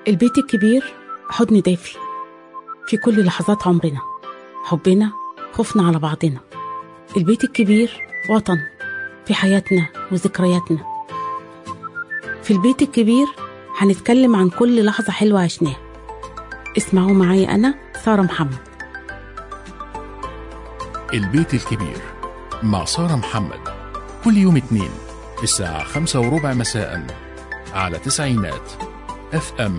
البيت الكبير حضن دافي في كل لحظات عمرنا حبنا خوفنا على بعضنا البيت الكبير وطن في حياتنا وذكرياتنا في البيت الكبير هنتكلم عن كل لحظة حلوة عشناها اسمعوا معايا أنا سارة محمد البيت الكبير مع سارة محمد كل يوم اثنين الساعة خمسة وربع مساء على تسعينات اف ام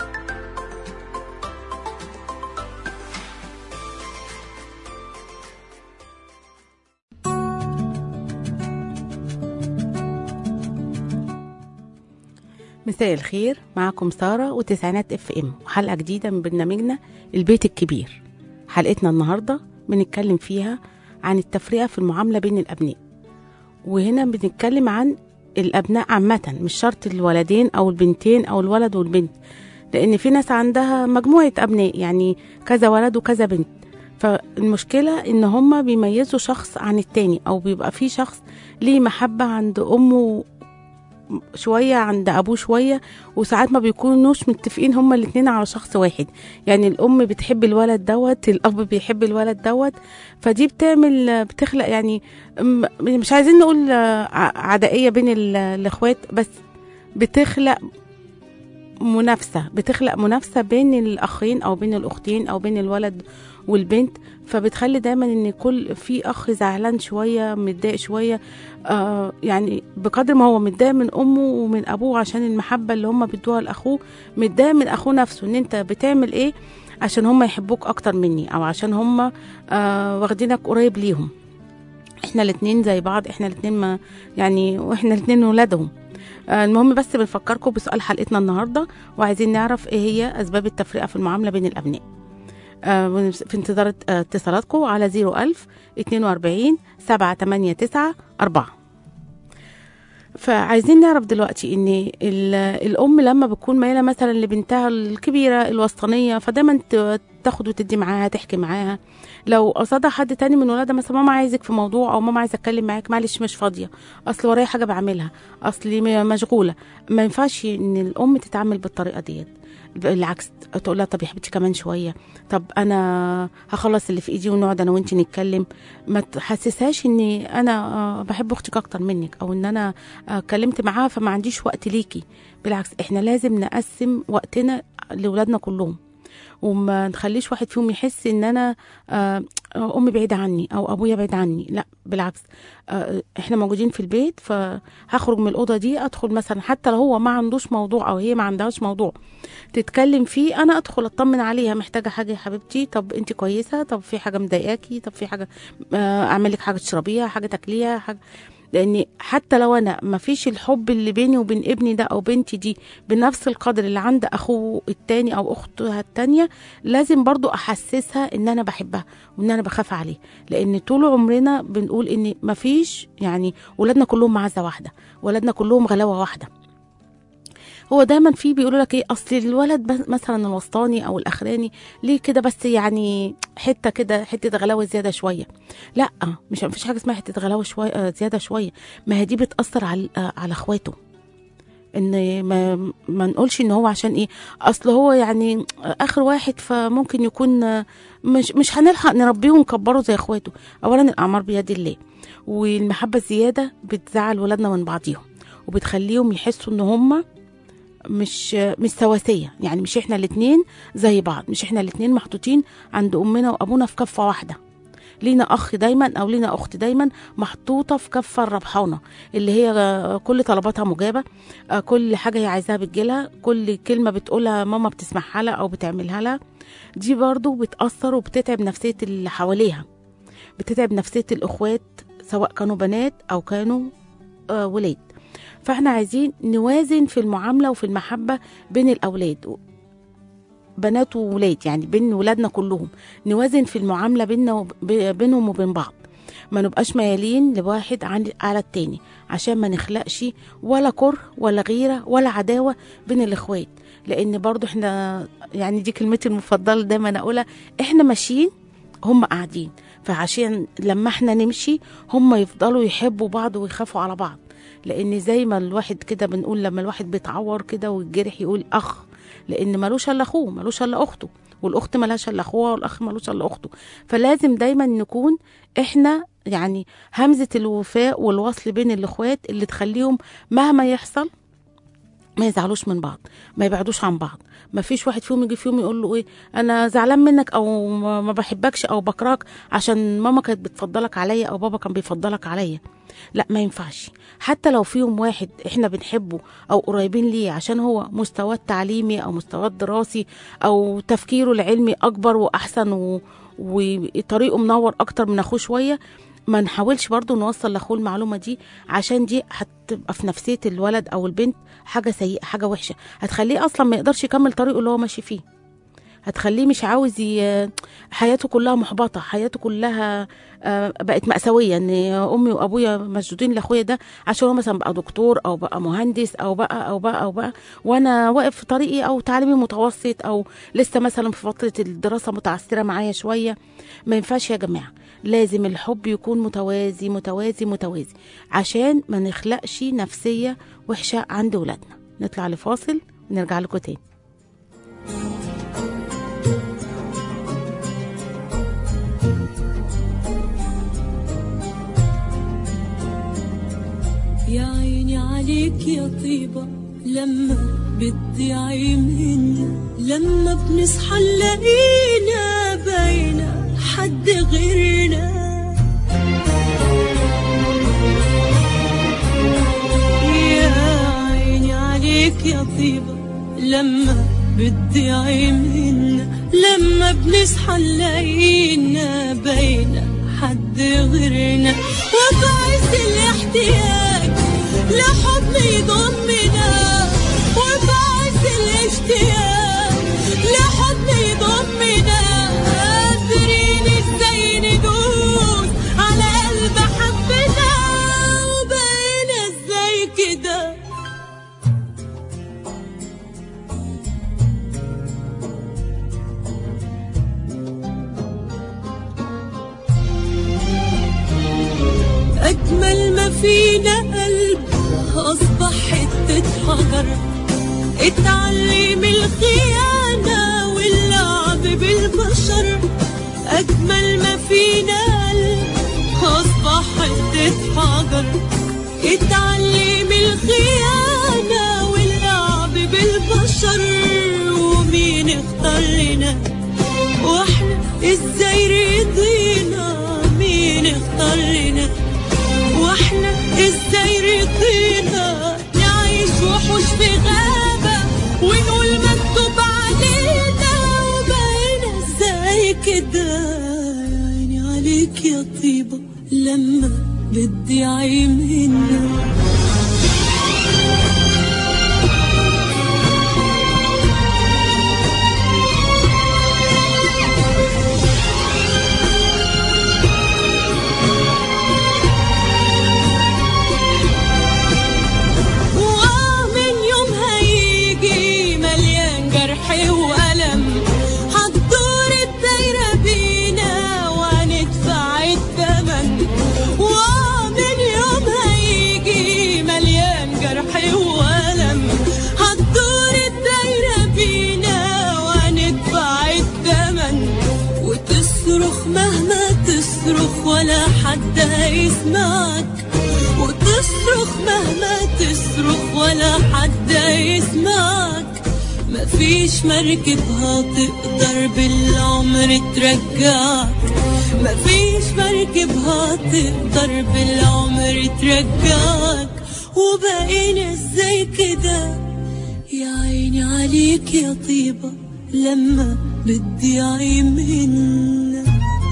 مساء الخير معكم سارة وتسعينات اف ام وحلقة جديدة من برنامجنا البيت الكبير حلقتنا النهاردة بنتكلم فيها عن التفرقة في المعاملة بين الأبناء وهنا بنتكلم عن الأبناء عامة مش شرط الولدين أو البنتين أو الولد والبنت لأن في ناس عندها مجموعة أبناء يعني كذا ولد وكذا بنت فالمشكلة إن هما بيميزوا شخص عن التاني أو بيبقى في شخص ليه محبة عند أمه شوية عند أبوه شوية وساعات ما بيكونوش متفقين هما الاتنين على شخص واحد يعني الأم بتحب الولد دوت الأب بيحب الولد دوت فدي بتعمل بتخلق يعني م- مش عايزين نقول آه، ع- عدائية بين ال- الإخوات بس بتخلق منافسة بتخلق منافسة بين الأخين أو بين الأختين أو بين الولد والبنت فبتخلي دايما ان كل في اخ زعلان شويه متضايق شويه آه يعني بقدر ما هو متضايق من امه ومن ابوه عشان المحبه اللي هم بيدوها لاخوه متضايق من اخوه نفسه ان انت بتعمل ايه عشان هم يحبوك اكتر مني او عشان هم آه واخدينك قريب ليهم احنا الاتنين زي بعض احنا الاتنين ما يعني واحنا الاتنين ولادهم آه، المهم بس بنفكركم بسؤال حلقتنا النهارده وعايزين نعرف ايه هي اسباب التفرقه في المعامله بين الابناء آه، في انتظار آه، اتصالاتكم على 01000 42 789 4 فعايزين نعرف دلوقتي ان ال- الام لما بتكون مايله مثلا لبنتها الكبيره الوسطانيه فدايما ت- تاخد وتدي معاها تحكي معاها لو قصادها حد تاني من ولادها مثلا ماما عايزك في موضوع او ماما عايزه اتكلم معاك معلش مش فاضيه اصل ورايا حاجه بعملها اصلي م- مشغوله ما ينفعش ان الام تتعامل بالطريقه ديت بالعكس تقول لها طب يا حبيبتي كمان شويه طب انا هخلص اللي في ايدي ونقعد انا وانت نتكلم ما تحسسهاش اني انا آه، بحب اختك اكتر منك او ان انا آه، اتكلمت معاها فما عنديش وقت ليكي بالعكس احنا لازم نقسم وقتنا لاولادنا كلهم وما نخليش واحد فيهم يحس ان انا آه، امي بعيده عني او ابويا بعيد عني لا بالعكس آه، احنا موجودين في البيت فهخرج من الاوضه دي ادخل مثلا حتى لو هو ما عندوش موضوع او هي ما عندهاش موضوع تتكلم فيه انا ادخل اطمن عليها محتاجه حاجه يا حبيبتي طب انت كويسه طب في حاجه مضايقاكي طب في حاجه آه، اعمل لك حاجه تشربيها حاجه تاكليها حاجه لان حتى لو انا ما فيش الحب اللي بيني وبين ابني ده او بنتي دي بنفس القدر اللي عند اخوه التاني او اختها التانية لازم برضو احسسها ان انا بحبها وان انا بخاف عليه لان طول عمرنا بنقول ان ما فيش يعني ولادنا كلهم معزه واحده ولادنا كلهم غلاوه واحده هو دايما في بيقولوا لك ايه اصل الولد بس- مثلا الوسطاني او الاخراني ليه كده بس يعني حته كده حته غلاوه زياده شويه لا مش مفيش حاجه اسمها حته غلاوه شويه آه، زياده شويه ما هي دي بتاثر على آه، على اخواته ان ما ما نقولش ان هو عشان ايه اصل هو يعني اخر واحد فممكن يكون آه، مش مش هنلحق نربيه ونكبره زي اخواته اولا الاعمار بيد الله والمحبه الزياده بتزعل ولادنا من بعضيهم وبتخليهم يحسوا ان هم مش مش سواسيه يعني مش احنا الاتنين زي بعض مش احنا الاتنين محطوطين عند امنا وابونا في كفه واحده لينا اخ دايما او لينا اخت دايما محطوطه في كفه الربحانه اللي هي آه، كل طلباتها مجابه آه، كل حاجه هي عايزاها بتجيلها كل كلمه بتقولها ماما بتسمعها لها او بتعملها لها دي برضو بتاثر وبتتعب نفسيه اللي حواليها بتتعب نفسيه الاخوات سواء كانوا بنات او كانوا آه، ولاد فاحنا عايزين نوازن في المعامله وفي المحبه بين الاولاد بنات وولاد يعني بين ولادنا كلهم نوازن في المعامله بيننا وب... بينهم وبين بعض ما نبقاش ميالين لواحد عن على التاني عشان ما نخلقش ولا كره ولا غيره ولا عداوه بين الاخوات لان برضو احنا يعني دي كلمتي المفضله دايما اقولها احنا ماشيين هم قاعدين فعشان لما احنا نمشي هم يفضلوا يحبوا بعض ويخافوا على بعض لان زي ما الواحد كده بنقول لما الواحد بيتعور كده ويتجرح يقول اخ لان ملوش الا اخوه ملوش الا اخته والاخت ملهاش الا اخوها والاخ ملوش الا اخته فلازم دايما نكون احنا يعني همزه الوفاء والوصل بين الاخوات اللي تخليهم مهما يحصل ما يزعلوش من بعض ما يبعدوش عن بعض ما فيش واحد فيهم يجي فيهم يقول له ايه انا زعلان منك او ما ما بحبكش او بكرهك عشان ماما كانت بتفضلك عليا او بابا كان بيفضلك عليا لا ما ينفعش حتى لو فيهم واحد احنا بنحبه او قريبين ليه عشان هو مستواه التعليمي او مستواه الدراسي او تفكيره العلمي اكبر واحسن و... وطريقه منور اكتر من اخوه شويه ما نحاولش برضو نوصل لاخوه المعلومه دي عشان دي هتبقى في نفسيه الولد او البنت حاجه سيئه حاجه وحشه هتخليه اصلا ما يقدرش يكمل طريقه اللي هو ماشي فيه هتخليه مش عاوز ي... حياته كلها محبطه حياته كلها آه، بقت مأساوية ان امي وابويا مسجودين لاخويا ده عشان هو مثلا بقى دكتور او بقى مهندس او بقى او بقى او بقى وانا واقف في طريقي او تعليمي متوسط او لسه مثلا في فترة الدراسة متعثرة معايا شوية ما ينفعش يا جماعة لازم الحب يكون متوازي متوازي متوازي عشان ما نخلقش نفسية وحشة عند ولادنا نطلع لفاصل ونرجع لكم تاني يا عيني عليك يا طيبة لما بتضيعي منا لما بنصحى نلاقينا باينة حد غيرنا يا عيني عليك يا طيبة لما بتضيعي منا لما بنصحى نلاقينا باينة حد غيرنا وبعز الاحتياج لحضن يضمنا وبعز الاشتياق لحضن يضمنا قادرين ازاي ندوس على قلب حبنا وبقينا ازاي كده أجمل ما فينا قلب أصبح حتة حجر اتعلم الخيانة واللعب بالبشر أجمل ما فينا قلب أصبح حتة حجر اتعلم الخيانة واللعب بالبشر ومين اختار لنا واحنا ازاي رضينا مين اختار لنا واحنا ازاي رضينا نعيش وحوش في غابة ونقول مكتوب علينا وبقينا ازاي كده يا عيني عليك يا طيبة لما بتضيعي منا وآه من يوم هيجي مليان جرح وألم هتدور الدايرة بينا وهندفع الثمن وآه من يوم هيجي مليان جرح وألم هتدور الدايرة بينا وهندفع الثمن وتصرخ مهما تصرخ ولا حد هيسمعك وتصرخ مهما تصرخ ولا حد يسمعك مفيش مركب هتقدر بالعمر ترجعك مفيش مركب هتقدر بالعمر ترجعك وبقينا ازاي كده يا عيني عليك يا طيبة لما بتضيعي منا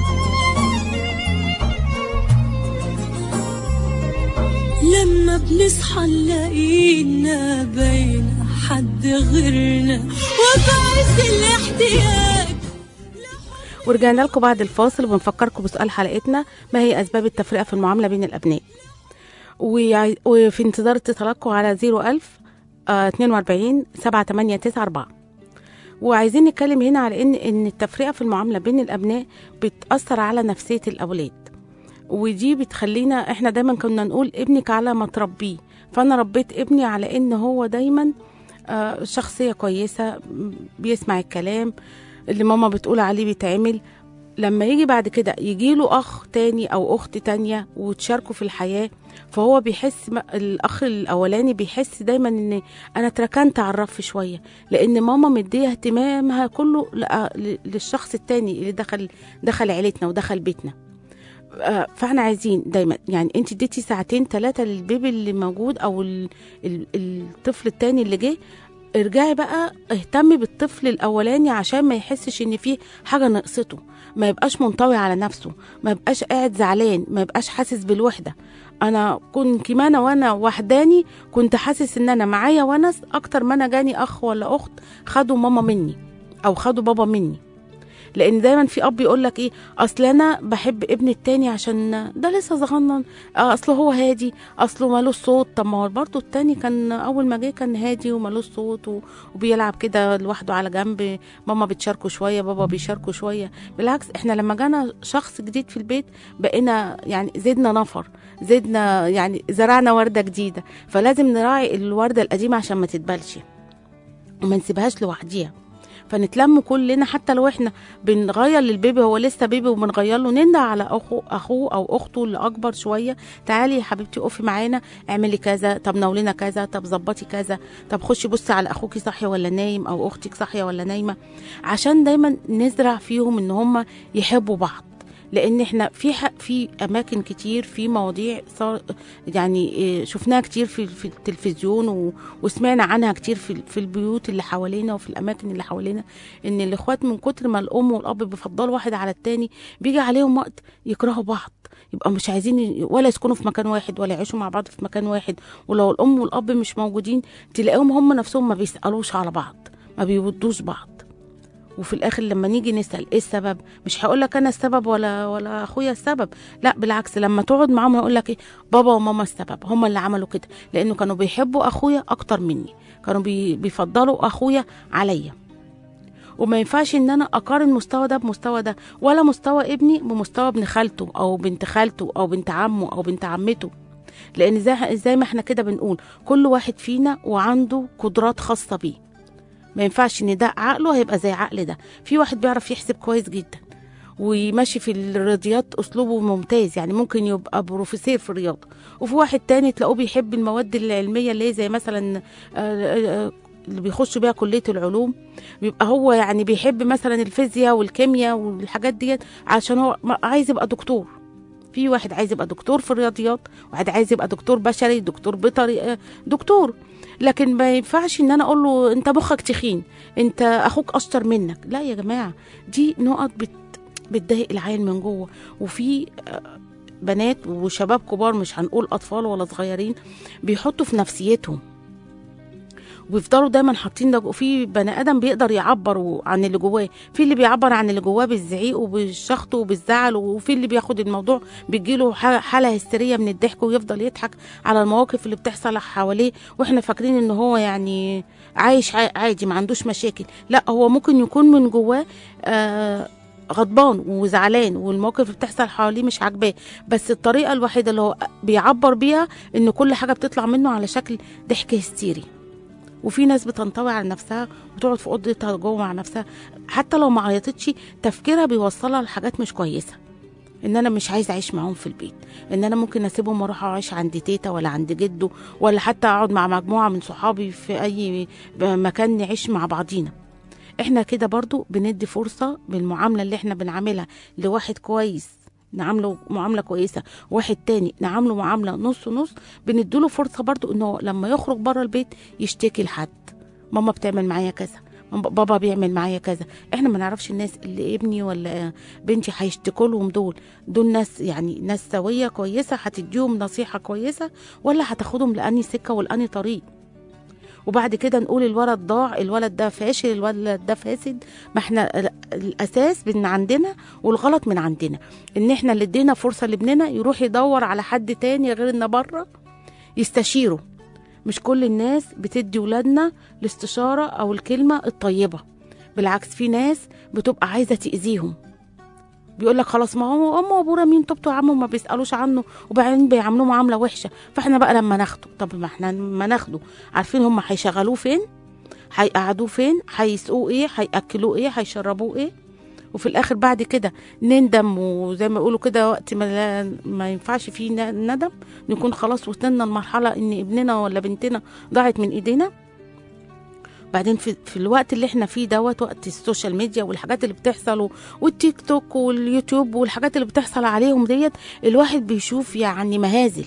لما بنصحى نلاقينا باينة حد غيرنا وبعز الاحتياج ورجعنا لكم بعد الفاصل وبنفكركم بسؤال حلقتنا ما هي أسباب التفرقة في المعاملة بين الأبناء ويع- وفي انتظار اتصالاتكم على 01000 آه، 42 78994 وعايزين نتكلم هنا على ان ان التفرقه في المعامله بين الابناء بتاثر على نفسيه الاولاد ودي بتخلينا احنا دايما كنا نقول ابنك على ما تربيه فانا ربيت ابني على ان هو دايما آه، شخصية كويسة م- بيسمع الكلام اللي ماما بتقول عليه بيتعمل لما يجي بعد كده يجيله أخ تاني أو أخت تانية وتشاركوا في الحياة فهو بيحس م- الأخ الأولاني بيحس دايما إن أنا اتركنت على الرف شوية لأن ماما مدية اهتمامها كله لأ- ل- للشخص التاني اللي دخل دخل عيلتنا ودخل بيتنا آه، فاحنا عايزين دايما يعني انت اديتي ساعتين ثلاثه للبيبي اللي موجود او ال- ال- الطفل التاني اللي جه ارجعي بقى اهتمي بالطفل الاولاني عشان ما يحسش ان في حاجه نقصته ما يبقاش منطوي على نفسه ما يبقاش قاعد زعلان ما يبقاش حاسس بالوحده انا كنت كمان وانا وحداني كنت حاسس ان انا معايا ونس اكتر ما انا جاني اخ ولا اخت خدوا ماما مني او خدوا بابا مني لان دايما في اب يقول لك ايه اصل انا بحب ابني التاني عشان ده لسه صغنن آه، اصله هو هادي اصله مالوش صوت طب ما هو برضه التاني كان اول ما جه كان هادي ومالوش صوت و- وبيلعب كده لوحده على جنب ماما بتشاركه شويه بابا بيشاركه شويه بالعكس احنا لما جانا شخص جديد في البيت بقينا يعني زدنا نفر زدنا يعني زرعنا ورده جديده فلازم نراعي الورده القديمه عشان ما تتبلش وما نسيبهاش لوحديها فنتلم كلنا حتى لو احنا بنغير للبيبي هو لسه بيبي وبنغير له ننده على اخوه اخوه او اخته اللي اكبر شويه تعالي يا حبيبتي اقفي معانا اعملي كذا طب ناولنا كذا طب ظبطي كذا طب خشي بصي على اخوكي صاحي ولا نايم او اختك صاحيه ولا نايمه عشان دايما نزرع فيهم ان هم يحبوا بعض لان احنا في ح- في اماكن كتير في مواضيع صار يعني إيه، شفناها كتير في في التلفزيون و- وسمعنا عنها كتير في في البيوت اللي حوالينا وفي الاماكن اللي حوالينا ان الاخوات من كتر ما الام والاب بيفضلوا واحد على التاني بيجي عليهم وقت يكرهوا بعض يبقى مش عايزين ي- ولا يسكنوا في مكان واحد ولا يعيشوا مع بعض في مكان واحد ولو الام والاب مش موجودين تلاقيهم هم نفسهم ما بيسالوش على بعض ما بيودوش بعض وفي الاخر لما نيجي نسال ايه السبب مش هقول لك انا السبب ولا ولا اخويا السبب لا بالعكس لما تقعد معاهم هيقول لك ايه بابا وماما السبب هم اللي عملوا كده لانه كانوا بيحبوا اخويا اكتر مني كانوا بي بيفضلوا اخويا عليا وما ينفعش ان انا اقارن مستوى ده بمستوى ده ولا مستوى ابني بمستوى ابن خالته او بنت خالته او بنت عمه او بنت عمته لان زي زي ما احنا كده بنقول كل واحد فينا وعنده قدرات خاصه بيه ما ينفعش ان ده عقله هيبقى زي عقل ده في واحد بيعرف يحسب كويس جدا وماشي في الرياضيات اسلوبه ممتاز يعني ممكن يبقى بروفيسور في الرياضه وفي واحد تاني تلاقوه بيحب المواد العلميه اللي هي زي مثلا آه، آه، آه، اللي بيخش بيها كليه العلوم بيبقى هو يعني بيحب مثلا الفيزياء والكيمياء والحاجات ديت عشان هو ما- عايز يبقى دكتور في واحد عايز يبقى دكتور في الرياضيات واحد عايز يبقى دكتور بشري دكتور بيطري آه، دكتور لكن ما ينفعش ان انا اقول له انت مخك تخين انت اخوك اشطر منك لا يا جماعه دي نقط بت بتضايق العيل من جوه وفي آه، بنات وشباب كبار مش هنقول اطفال ولا صغيرين بيحطوا في نفسيتهم ويفضلوا دايما حاطين ده وفي بني ادم بيقدر يعبر عن اللي جواه في اللي بيعبر عن اللي جواه بالزعيق وبالشخط وبالزعل وفي اللي بياخد الموضوع بيجيله ح- حاله هستيريه من الضحك ويفضل يضحك على المواقف اللي بتحصل حواليه واحنا فاكرين ان هو يعني عايش ع- عادي ما عندوش مشاكل لا هو ممكن يكون من جواه آه غضبان وزعلان والمواقف اللي بتحصل حواليه مش عاجباه بس الطريقه الوحيده اللي هو بيعبر بيها ان كل حاجه بتطلع منه على شكل ضحك هستيري وفي ناس بتنطوي على نفسها وتقعد في اوضتها جوه مع نفسها حتى لو ما عيطتش تفكيرها بيوصلها لحاجات مش كويسه ان انا مش عايزه اعيش معاهم في البيت ان انا ممكن اسيبهم واروح اعيش عند تيتا ولا عند جده ولا حتى اقعد مع مجموعه من صحابي في اي مكان نعيش مع بعضينا احنا كده برضو بندي فرصه بالمعامله اللي احنا بنعملها لواحد كويس نعامله معامله كويسه واحد تاني نعامله معامله نص نص بنديله فرصه برضو انه لما يخرج بره البيت يشتكي لحد ماما بتعمل معايا كذا ماما- بابا بيعمل معايا كذا احنا ما نعرفش الناس اللي ابني ولا بنتي هيشتكوا لهم دول دول ناس يعني ناس سويه كويسه هتديهم نصيحه كويسه ولا هتاخدهم لاني سكه ولاني طريق وبعد كده نقول الولد ضاع الولد ده فاشل الولد ده فاسد ما احنا ال- الاساس من عندنا والغلط من عندنا ان احنا اللي ادينا فرصه لابننا يروح يدور على حد تاني غير ان بره يستشيره مش كل الناس بتدي ولادنا الاستشاره او الكلمه الطيبه بالعكس في ناس بتبقى عايزه تاذيهم بيقول لك خلاص ما هو امه وابوه رامين طوبته عمه ما بيسالوش عنه وبعدين بيعاملوه معامله وحشه فاحنا بقى لما ناخده طب ما احنا لما ناخده عارفين هم هيشغلوه فين هيقعدوه فين هيسقوه ايه هياكلوه ايه هيشربوه ايه وفي الاخر بعد كده نندم وزي ما يقولوا كده وقت ما لا ما ينفعش فيه ن- ندم نكون خلاص وصلنا لمرحله ان ابننا ولا بنتنا ضاعت من ايدينا بعدين في, في الوقت اللي احنا فيه دوت وقت السوشيال ميديا والحاجات اللي بتحصل و- والتيك توك واليوتيوب والحاجات اللي بتحصل عليهم ديت الواحد بيشوف يعني مهازل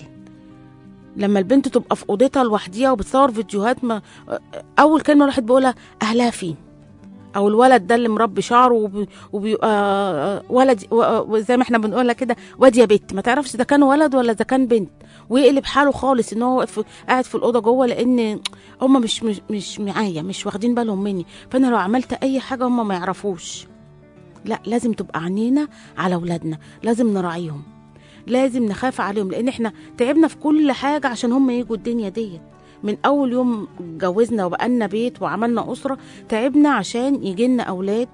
لما البنت تبقى في اوضتها لوحديها وبتصور فيديوهات ما اول كلمه الواحد بيقولها اهلها فين او الولد ده اللي مربي شعره وبي- وبيبقى ولد و- زي ما احنا بنقولها كده واد يا بت ما تعرفش ده كان ولد ولا ده كان بنت ويقلب حاله خالص ان هو واقف- قاعد في الاوضه جوه لان هم مش مش مش معايا مش واخدين بالهم مني فانا لو عملت اي حاجه هم ما يعرفوش لا لازم تبقى عينينا على اولادنا لازم نراعيهم لازم نخاف عليهم لان احنا تعبنا في كل حاجه عشان هم يجوا الدنيا ديت من اول يوم اتجوزنا وبقالنا بيت وعملنا اسره تعبنا عشان يجيلنا اولاد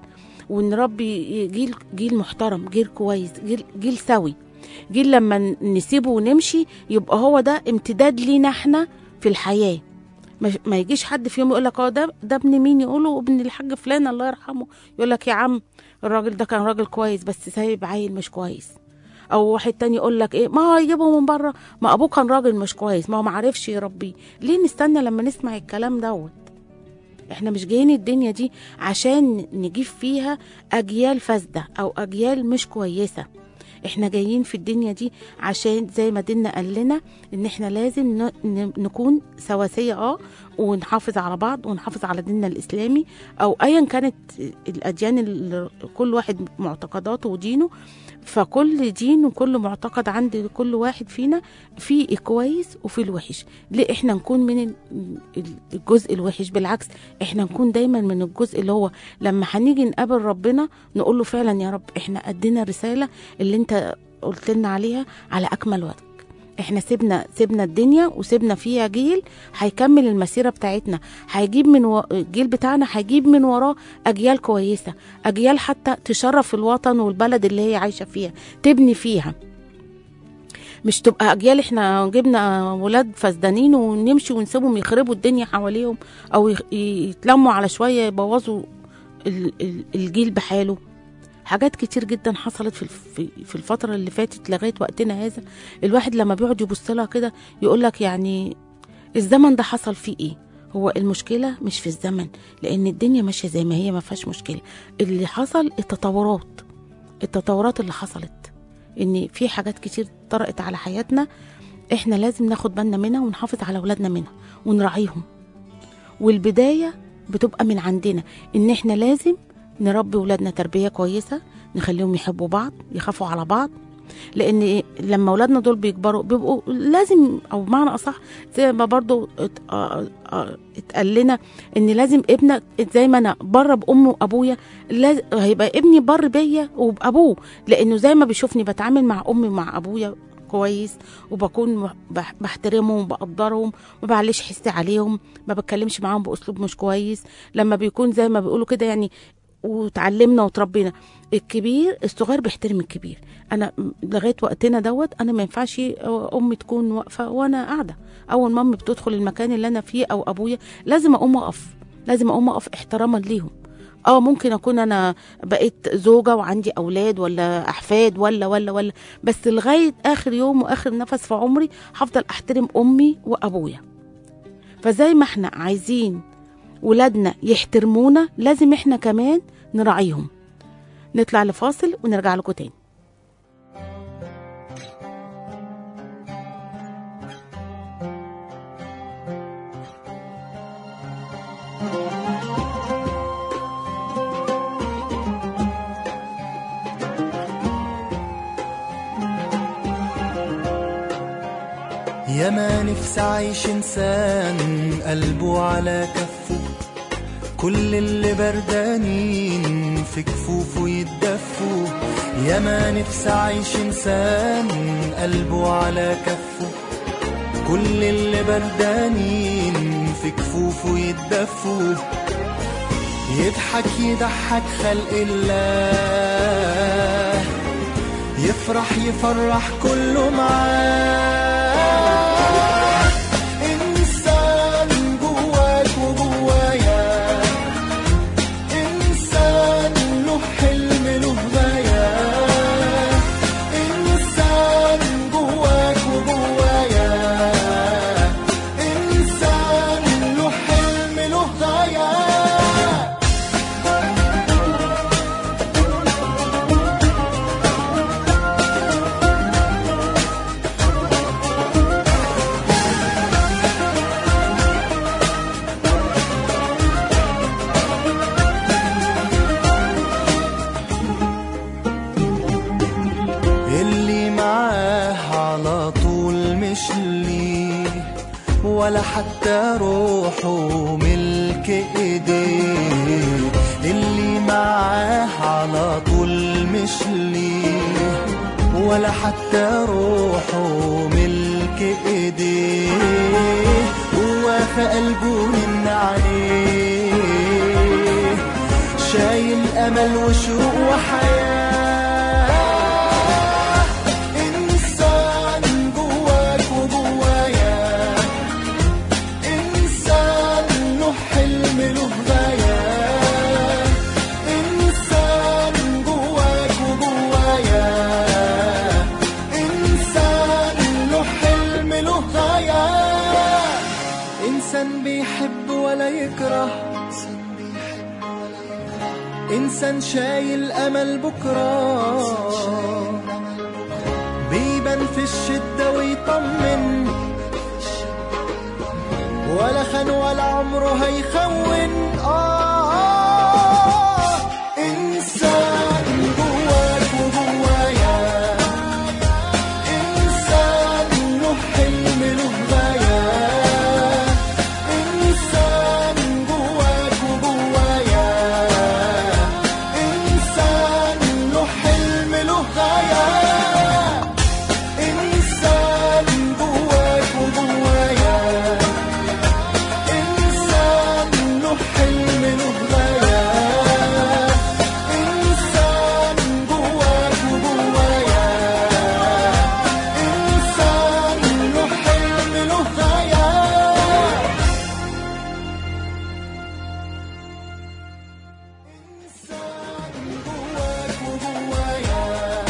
ونربي جيل جيل محترم جيل كويس جيل جيل سوي جيل لما نسيبه ونمشي يبقى هو ده امتداد لينا احنا في الحياه ما- ما يجيش حد في يوم يقول لك اه ده ده ابن مين يقولوا ابن الحاج فلان الله يرحمه يقول لك يا عم الراجل ده كان راجل كويس بس سايب عيل مش كويس او واحد تاني يقول لك ايه ما هو يجيبه من بره ما ابوه كان راجل مش كويس ما هو ما عرفش يربيه ليه نستنى لما نسمع الكلام دوت احنا مش جايين الدنيا دي عشان نجيب فيها اجيال فاسده او اجيال مش كويسه احنا جايين في الدنيا دي عشان زي ما ديننا قال لنا ان احنا لازم ن- ن- نكون سواسية اه ونحافظ على بعض ونحافظ على ديننا الاسلامي او ايا كانت الاديان اللي كل واحد معتقداته ودينه فكل دين وكل معتقد عند كل واحد فينا في الكويس وفي الوحش ليه احنا نكون من ال- ال- الجزء الوحش بالعكس احنا نكون دايما من الجزء اللي هو لما هنيجي نقابل ربنا نقول له فعلا يا رب احنا ادينا الرساله اللي انت قلت لنا عليها على اكمل وجه احنا سيبنا سيبنا الدنيا وسيبنا فيها جيل هيكمل المسيره بتاعتنا هيجيب من و... الجيل بتاعنا هيجيب من وراه اجيال كويسه اجيال حتى تشرف الوطن والبلد اللي هي عايشه فيها تبني فيها مش تبقى اجيال احنا جبنا ولاد فسدانين ونمشي ونسيبهم يخربوا الدنيا حواليهم او يخ- يتلموا على شويه يبوظوا ال- ال- الجيل بحاله حاجات كتير جدا حصلت في الف- في في الفتره اللي فاتت لغايه وقتنا هذا الواحد لما بيقعد يبص لها كده يقول لك يعني الزمن ده حصل فيه ايه هو المشكله مش في الزمن لان الدنيا ماشيه زي ما هي ما فيهاش مشكله اللي حصل التطورات التطورات اللي حصلت ان في حاجات كتير طرقت على حياتنا احنا لازم ناخد بالنا منها ونحافظ على اولادنا منها ونراعيهم والبدايه بتبقى من عندنا ان احنا لازم نربي ولادنا تربيه كويسه نخليهم يحبوا بعض يخافوا على بعض لان إيه؟ لما اولادنا دول بيكبروا بيبقوا لازم او بمعنى اصح زي ما برضو ات- آه- آه- اتقال لنا ان لازم ابنك زي ما انا بر بامه وابويا لازم هيبقى ابني بر بيا وبابوه لانه زي ما بيشوفني بتعامل مع امي ومع ابويا كويس وبكون مح- بح- بحترمهم وبقدرهم ما بعليش حسي عليهم ما بتكلمش معاهم باسلوب مش كويس لما بيكون زي ما بيقولوا كده يعني وتعلمنا وتربينا الكبير الصغير بيحترم الكبير انا م- لغايه وقتنا دوت انا ما ينفعش امي تكون واقفه وانا قاعده اول ما امي بتدخل المكان اللي انا فيه او ابويا لازم اقوم اقف لازم اقوم اقف احتراما ليهم اه ممكن اكون انا بقيت زوجه وعندي اولاد ولا احفاد ولا ولا ولا بس لغايه اخر يوم واخر نفس في عمري هفضل احترم امي وابويا فزي ما احنا عايزين ولادنا يحترمونا لازم احنا كمان نراعيهم نطلع لفاصل ونرجع لكم تاني يا ما نفسي اعيش انسان قلبه على كفه كل اللي بردانين في كفوفه يتدفوا يا ما نفسي اعيش انسان قلبه على كفه كل اللي بردانين في كفوفه يتدفوا يضحك يضحك خلق الله يفرح يفرح كله معاه إنسان جواك وجوايا حتى روحه ملك ايديه اللي معاه على طول مش ليه ولا حتى روحه ملك ايديه هو في قلبه من عليه شايل امل وشوق وحياه انسان جواك وجوايا انسان له حلم له غايه انسان جواك وجوايا انسان له حلم له غايه انسان بيحب ولا يكره انسان شايل امل بكره بيبان في الشده ويطمن ولا خان ولا عمره هيخون آه إنسان جواك وجوايا إنسان له حلم له غاية إنسان جواك وجوايا إنسان له حلم له غاية إنسان جواك وجوايا إنسان له حلم له غاية إنسان جواك وجوايا إنسان له حلم له غاية إنسان جواك وجوايا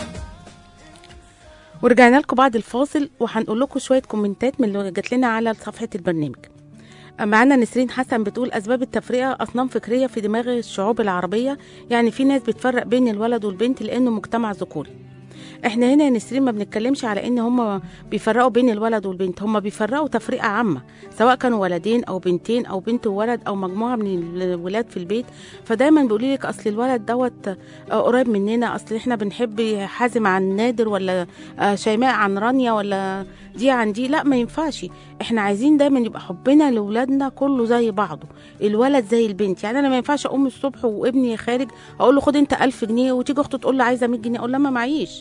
ورجعنا لكم بعد الفاصل وهنقول لكم شويه كومنتات من اللي جات لنا على صفحه البرنامج معانا نسرين حسن بتقول اسباب التفرقه اصنام فكريه في دماغ الشعوب العربيه يعني في ناس بتفرق بين الولد والبنت لانه مجتمع ذكوري احنا هنا يا نسرين ما بنتكلمش على ان هم بيفرقوا بين الولد والبنت هم بيفرقوا تفرقه عامه سواء كانوا ولدين او بنتين او بنت وولد او مجموعه من الولاد في البيت فدايما بيقولوا لك اصل الولد دوت آه، قريب مننا اصل احنا بنحب حازم عن نادر ولا آه، شيماء عن رانيا ولا دي عن دي لا ما ينفعش احنا عايزين دايما يبقى حبنا لاولادنا كله زي بعضه الولد زي البنت يعني انا ما ينفعش اقوم الصبح وابني خارج اقول له خد انت 1000 جنيه وتيجي اخته تقول له عايزه 100 جنيه اقول لها ما معيش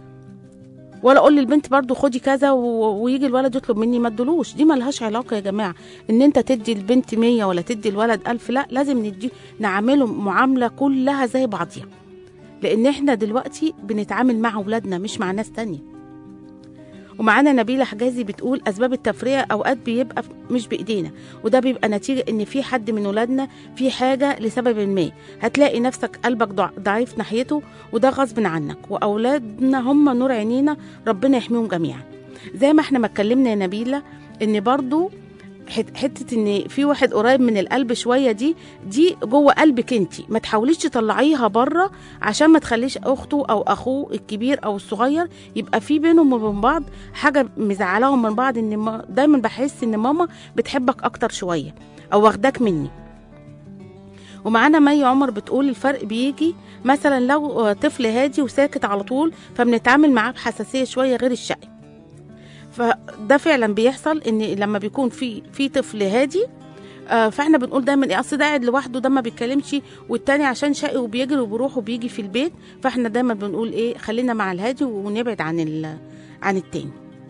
ولا اقول للبنت برضو خدي كذا و... ويجي الولد يطلب مني ما ادلوش دي ملهاش علاقه يا جماعه ان انت تدي البنت 100 ولا تدي الولد 1000 لا لازم ندي نعامله معامله كلها زي بعضيها لان احنا دلوقتي بنتعامل مع اولادنا مش مع ناس تانية ومعانا نبيلة حجازي بتقول أسباب التفرية أوقات بيبقى مش بإيدينا وده بيبقى نتيجة إن في حد من ولادنا في حاجة لسبب ما هتلاقي نفسك قلبك ضع- ضعيف ناحيته وده غصب عنك وأولادنا هم نور عينينا ربنا يحميهم جميعا زي ما احنا ما اتكلمنا يا نبيلة إن برضو حت- حته ان في واحد قريب من القلب شويه دي دي جوه قلبك انت ما تحاوليش تطلعيها بره عشان ما تخليش اخته او اخوه الكبير او الصغير يبقى في بينهم وبين بعض حاجه مزعلاهم من بعض ان ما دايما بحس ان ماما بتحبك اكتر شويه او واخداك مني ومعانا مي عمر بتقول الفرق بيجي مثلا لو طفل هادي وساكت على طول فبنتعامل معاه بحساسيه شويه غير الشقي فده فعلا بيحصل ان لما بيكون في في طفل هادي آه، فاحنا بنقول دايما ايه اصل ده قاعد لوحده ده ما بيتكلمش والتاني عشان شقي وبيجري وبيروح وبيجي في البيت فاحنا دايما بنقول ايه خلينا مع الهادي ونبعد عن ال- عن التاني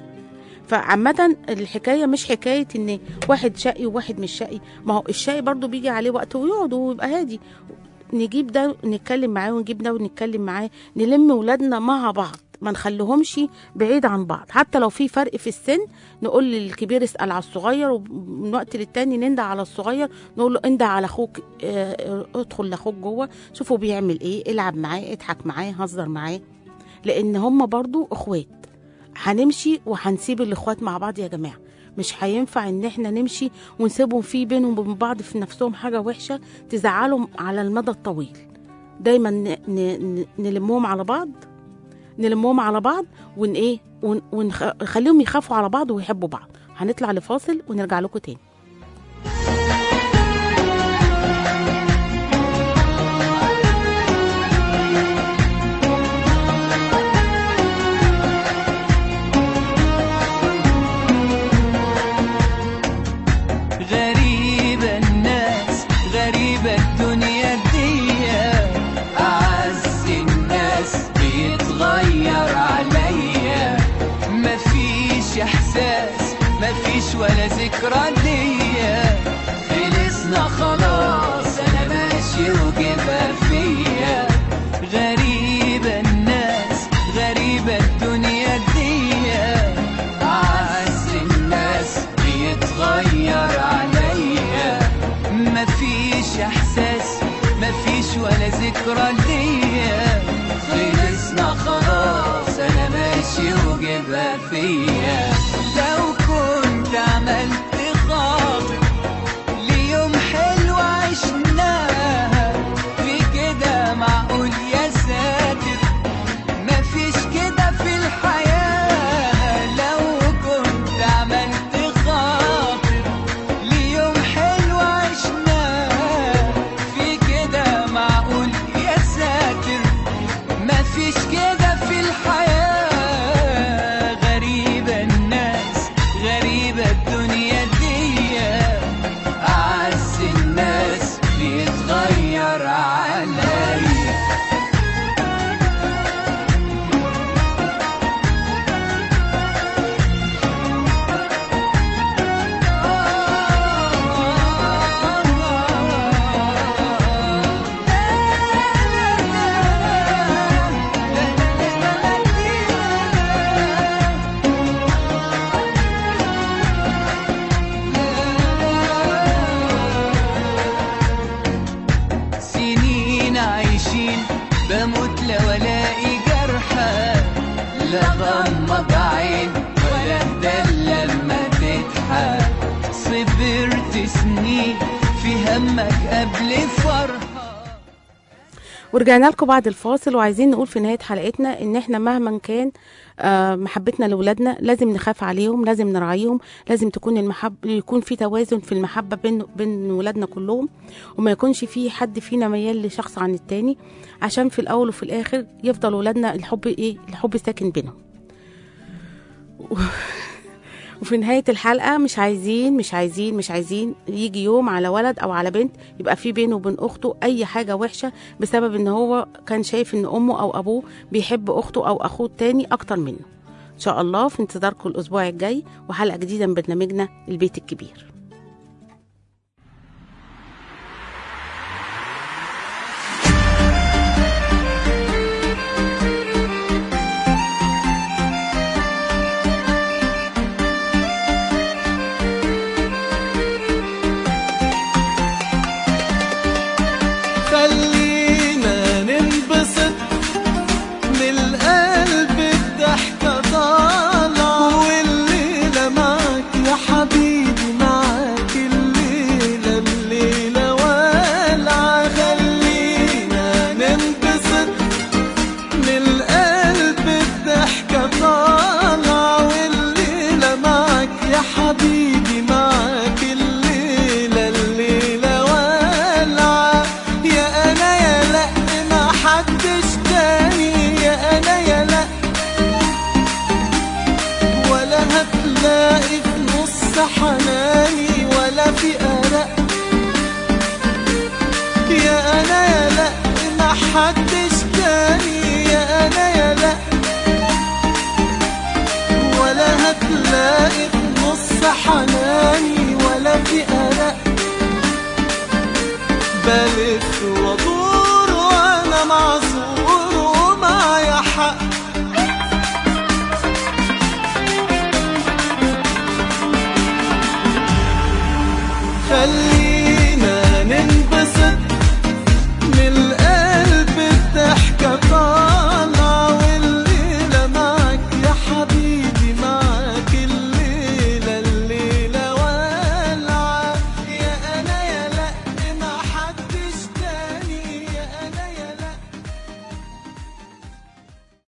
فعامة الحكاية مش حكاية ان واحد شقي وواحد مش شقي ما هو الشقي برضو بيجي عليه وقت ويقعد ويبقى هادي نجيب ده نتكلم معاه ونجيب ده ونتكلم معاه نلم ولادنا مع بعض ما نخليهمش بعيد عن بعض حتى لو في فرق في السن نقول للكبير اسال على الصغير ومن وقت للتاني نندى على الصغير نقول له اندى على اخوك اه، ادخل لاخوك جوه شوفوا بيعمل ايه العب معاه اضحك معاه هزر معاه لان هم برضو اخوات هنمشي وهنسيب الاخوات مع بعض يا جماعه مش هينفع ان احنا نمشي ونسيبهم في بينهم وبين بعض في نفسهم حاجه وحشه تزعلهم على المدى الطويل دايما ن- ن- ن- نلمهم على بعض نلمهم على بعض ون ايه ون- ونخليهم يخافوا على بعض ويحبوا بعض هنطلع لفاصل ونرجع لكم تاني احساس مفيش ولا ذكرى ليا خلصنا خلاص انا ماشي وجبها فيا غريبة الناس غريبة الدنيا دي أعز الناس بيتغير عليا مفيش احساس مفيش ولا ذكرى ليا خلصنا خلاص انا ماشي وجبها فيا لو كنت عملت خاطر ليوم حلو عشناها في كده معقول يا ساتر مفيش كده في الحياة لو كنت عملت خاطر ليوم حلو عشناه في كده معقول يا ساتر مفيش كده في الحياة غريبة الناس غريبة الدنيا دي أعز الناس بيتغير عليا سنين عايشين بموت لو الاقي جرحى لا غمض عين ولا اتدلى لما تضحك صبرت سنين في همك قبل فرحة ورجعنا لكم بعد الفاصل وعايزين نقول في نهايه حلقتنا ان احنا مهما كان آه، محبتنا لاولادنا لازم نخاف عليهم لازم نراعيهم لازم تكون المحب يكون في توازن في المحبه بين بين ولادنا كلهم وما يكونش في حد فينا ميال لشخص عن التاني عشان في الاول وفي الاخر يفضل ولادنا الحب ايه الحب ساكن بينهم وفي نهاية الحلقة مش عايزين مش عايزين مش عايزين يجي يوم على ولد أو على بنت يبقى في بينه وبين أخته أي حاجة وحشة بسبب إن هو كان شايف إن أمه أو أبوه بيحب أخته أو أخوه التاني أكتر منه إن شاء الله في انتظاركم الأسبوع الجاي وحلقة جديدة من برنامجنا البيت الكبير خلينا ننبسط من القلب الضحكة طالعة والليلة معاك يا حبيبي معاك الليلة الليلة والعة خلينا ننبسط من القلب الضحكة طالعة والليلة معاك يا حبيبي معاك الليلة الليلة والعة يا أنا يا لأ ما حدش تاني يا أنا يا لأ ولا هتلاقي في نص حناني ولا في قلق يا أنا يا لأ ما حدش تاني يا أنا يا لأ ولا هتلاقي في نص حناني